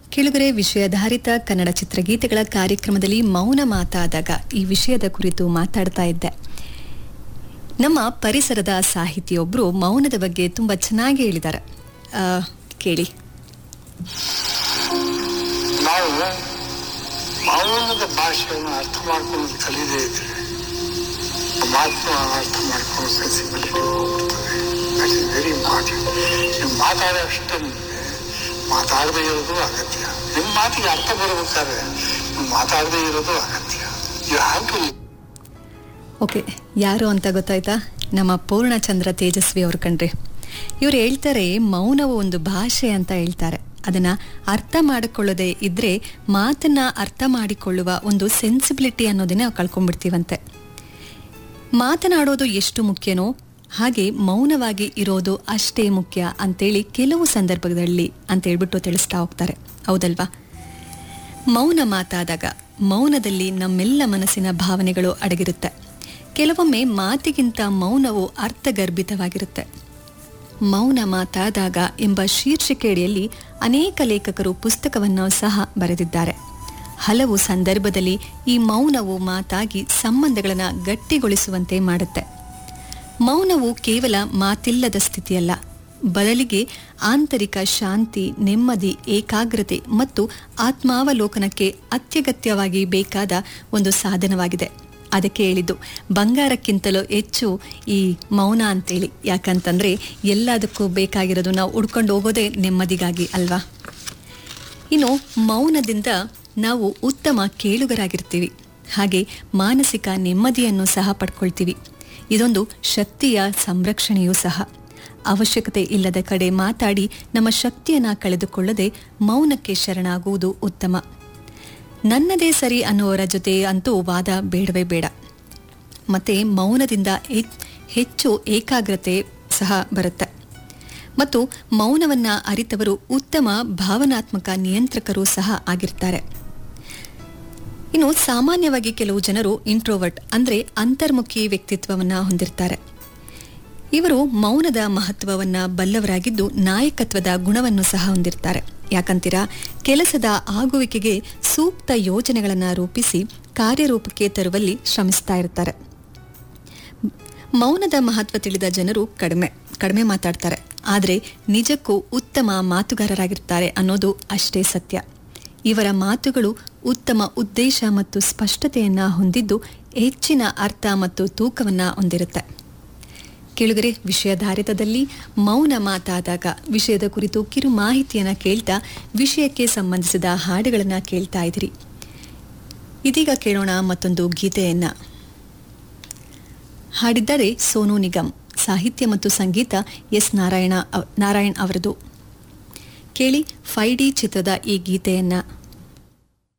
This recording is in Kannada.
ಕೆಳಗರೆ ವಿಷಯಾಧಾರಿತ ಕನ್ನಡ ಚಿತ್ರಗೀತೆಗಳ ಕಾರ್ಯಕ್ರಮದಲ್ಲಿ ಮೌನ ಮಾತಾದಾಗ ಈ ವಿಷಯದ ಕುರಿತು ಮಾತಾಡ್ತಾ ಇದ್ದೆ ನಮ್ಮ ಪರಿಸರದ ಸಾಹಿತಿಯೊಬ್ಬರು ಮೌನದ ಬಗ್ಗೆ ತುಂಬ ಚೆನ್ನಾಗಿ ಹೇಳಿದ್ದಾರೆ ಆ, ಕೇಳಿ ನಾವು ಮೌನದ ಭಾಷೆಯನ್ನು ಅರ್ಥ ಮಾಡ್ಕೊಳ್ಳೋದು ಕಲಿಯದೇ ಇದ್ರೆ ಮಾತನ್ನು ಅರ್ಥ ಮಾಡ್ಕೊಳ್ಳೋ ಸೆನ್ಸಿಬಿಲಿಟಿ ಹೋಗ್ಬಿಡ್ತದೆ ದಟ್ ಇಸ್ ವೆರಿ ಇಂಪಾರ್ಟೆಂಟ್ ನೀವು ಮಾತಾಡೋ ಅಷ್ಟೇ ಮಾತಾಡದೇ ಇರೋದು ಅಗತ್ಯ ನಿಮ್ಮ ಮಾತಿಗೆ ಅರ್ಥ ಬರಬೇಕಾದ್ರೆ ನೀವು ಮಾತಾಡದೇ ಇರೋದು ಅಗತ್ಯ ಯು ಹ್ಯಾವ್ ಟು ಓಕೆ ಯಾರು ಅಂತ ಗೊತ್ತಾಯ್ತಾ ನಮ್ಮ ಪೂರ್ಣಚಂದ್ರ ತೇಜಸ್ವಿ ಅವ್ರು ಕಣ್ರಿ ಇವ್ರು ಹೇಳ್ತಾರೆ ಮೌನವು ಒಂದು ಭಾಷೆ ಅಂತ ಹೇಳ್ತಾರೆ ಅದನ್ನ ಅರ್ಥ ಮಾಡಿಕೊಳ್ಳದೆ ಇದ್ರೆ ಮಾತನ್ನ ಅರ್ಥ ಮಾಡಿಕೊಳ್ಳುವ ಒಂದು ಸೆನ್ಸಿಬಿಲಿಟಿ ಅನ್ನೋದನ್ನ ನಾವು ಕಳ್ಕೊಂಡ್ಬಿಡ್ತೀವಂತೆ ಮಾತನಾಡೋದು ಎಷ್ಟು ಮುಖ್ಯನೋ ಹಾಗೆ ಮೌನವಾಗಿ ಇರೋದು ಅಷ್ಟೇ ಮುಖ್ಯ ಅಂತೇಳಿ ಕೆಲವು ಸಂದರ್ಭದಲ್ಲಿ ಅಂತ ಹೇಳ್ಬಿಟ್ಟು ತಿಳಿಸ್ತಾ ಹೋಗ್ತಾರೆ ಹೌದಲ್ವಾ ಮೌನ ಮಾತಾದಾಗ ಮೌನದಲ್ಲಿ ನಮ್ಮೆಲ್ಲ ಮನಸ್ಸಿನ ಭಾವನೆಗಳು ಅಡಗಿರುತ್ತೆ ಕೆಲವೊಮ್ಮೆ ಮಾತಿಗಿಂತ ಮೌನವು ಅರ್ಥಗರ್ಭಿತವಾಗಿರುತ್ತೆ ಮೌನ ಮಾತಾದಾಗ ಎಂಬ ಶೀರ್ಷಿಕೆಯಡಿಯಲ್ಲಿ ಅನೇಕ ಲೇಖಕರು ಪುಸ್ತಕವನ್ನು ಸಹ ಬರೆದಿದ್ದಾರೆ ಹಲವು ಸಂದರ್ಭದಲ್ಲಿ ಈ ಮೌನವು ಮಾತಾಗಿ ಸಂಬಂಧಗಳನ್ನು ಗಟ್ಟಿಗೊಳಿಸುವಂತೆ ಮಾಡುತ್ತೆ ಮೌನವು ಕೇವಲ ಮಾತಿಲ್ಲದ ಸ್ಥಿತಿಯಲ್ಲ ಬದಲಿಗೆ ಆಂತರಿಕ ಶಾಂತಿ ನೆಮ್ಮದಿ ಏಕಾಗ್ರತೆ ಮತ್ತು ಆತ್ಮಾವಲೋಕನಕ್ಕೆ ಅತ್ಯಗತ್ಯವಾಗಿ ಬೇಕಾದ ಒಂದು ಸಾಧನವಾಗಿದೆ ಅದಕ್ಕೆ ಹೇಳಿದ್ದು ಬಂಗಾರಕ್ಕಿಂತಲೂ ಹೆಚ್ಚು ಈ ಮೌನ ಅಂತೇಳಿ ಯಾಕಂತಂದ್ರೆ ಎಲ್ಲದಕ್ಕೂ ಬೇಕಾಗಿರೋದು ನಾವು ಉಡ್ಕೊಂಡು ಹೋಗೋದೇ ನೆಮ್ಮದಿಗಾಗಿ ಅಲ್ವಾ ಇನ್ನು ಮೌನದಿಂದ ನಾವು ಉತ್ತಮ ಕೇಳುಗರಾಗಿರ್ತೀವಿ ಹಾಗೆ ಮಾನಸಿಕ ನೆಮ್ಮದಿಯನ್ನು ಸಹ ಪಡ್ಕೊಳ್ತೀವಿ ಇದೊಂದು ಶಕ್ತಿಯ ಸಂರಕ್ಷಣೆಯೂ ಸಹ ಅವಶ್ಯಕತೆ ಇಲ್ಲದ ಕಡೆ ಮಾತಾಡಿ ನಮ್ಮ ಶಕ್ತಿಯನ್ನ ಕಳೆದುಕೊಳ್ಳದೆ ಮೌನಕ್ಕೆ ಶರಣಾಗುವುದು ಉತ್ತಮ ನನ್ನದೇ ಸರಿ ಅನ್ನುವರ ಜೊತೆ ಅಂತೂ ವಾದ ಬೇಡವೇ ಬೇಡ ಮತ್ತೆ ಮೌನದಿಂದ ಹೆಚ್- ಹೆಚ್ಚು ಏಕಾಗ್ರತೆ ಸಹ ಬರುತ್ತೆ ಮತ್ತು ಮೌನವನ್ನ ಅರಿತವರು ಉತ್ತಮ ಭಾವನಾತ್ಮಕ ನಿಯಂತ್ರಕರು ಸಹ ಆಗಿರ್ತಾರೆ ಇನ್ನು ಸಾಮಾನ್ಯವಾಗಿ ಕೆಲವು ಜನರು ಇಂಟ್ರೋವರ್ಟ್ ಅಂದ್ರೆ ಅಂತರ್ಮುಖಿ ವ್ಯಕ್ತಿತ್ವವನ್ನ ಹೊಂದಿರ್ತಾರೆ ಇವರು ಮೌನದ ಮಹತ್ವವನ್ನ ಬಲ್ಲವರಾಗಿದ್ದು ನಾಯಕತ್ವದ ಗುಣವನ್ನು ಸಹ ಹೊಂದಿರ್ತಾರೆ ಯಾಕಂತೀರಾ ಕೆಲಸದ ಆಗುವಿಕೆಗೆ ಸೂಕ್ತ ಯೋಜನೆಗಳನ್ನ ರೂಪಿಸಿ ಕಾರ್ಯರೂಪಕ್ಕೆ ತರುವಲ್ಲಿ ಶ್ರಮಿಸ್ತಾ ಇರ್ತಾರೆ ಮೌನದ ಮಹತ್ವ ತಿಳಿದ ಜನರು ಕಡಿಮೆ ಕಡಿಮೆ ಮಾತಾಡ್ತಾರೆ ಆದರೆ ನಿಜಕ್ಕೂ ಉತ್ತಮ ಮಾತುಗಾರರಾಗಿರ್ತಾರೆ ಅನ್ನೋದು ಅಷ್ಟೇ ಸತ್ಯ ಇವರ ಮಾತುಗಳು ಉತ್ತಮ ಉದ್ದೇಶ ಮತ್ತು ಸ್ಪಷ್ಟತೆಯನ್ನ ಹೊಂದಿದ್ದು ಹೆಚ್ಚಿನ ಅರ್ಥ ಮತ್ತು ತೂಕವನ್ನ ಹೊಂದಿರುತ್ತೆ ಕೇಳುಗರೆ ವಿಷಯಾಧಾರಿತದಲ್ಲಿ ಮೌನ ಮಾತಾದಾಗ ವಿಷಯದ ಕುರಿತು ಕಿರು ಮಾಹಿತಿಯನ್ನ ಕೇಳ್ತಾ ವಿಷಯಕ್ಕೆ ಸಂಬಂಧಿಸಿದ ಹಾಡುಗಳನ್ನ ಕೇಳ್ತಾ ಇದ್ದೀರಿ ಇದೀಗ ಕೇಳೋಣ ಮತ್ತೊಂದು ಗೀತೆಯನ್ನ ಹಾಡಿದ್ದಾರೆ ಸೋನು ನಿಗಮ್ ಸಾಹಿತ್ಯ ಮತ್ತು ಸಂಗೀತ ಎಸ್ ನಾರಾಯಣ ಅವ್- ನಾರಾಯಣ್ ಅವರದು ಕೇಳಿ ಫೈ ಡಿ ಚಿತ್ರದ ಈ ಗೀತೆಯನ್ನ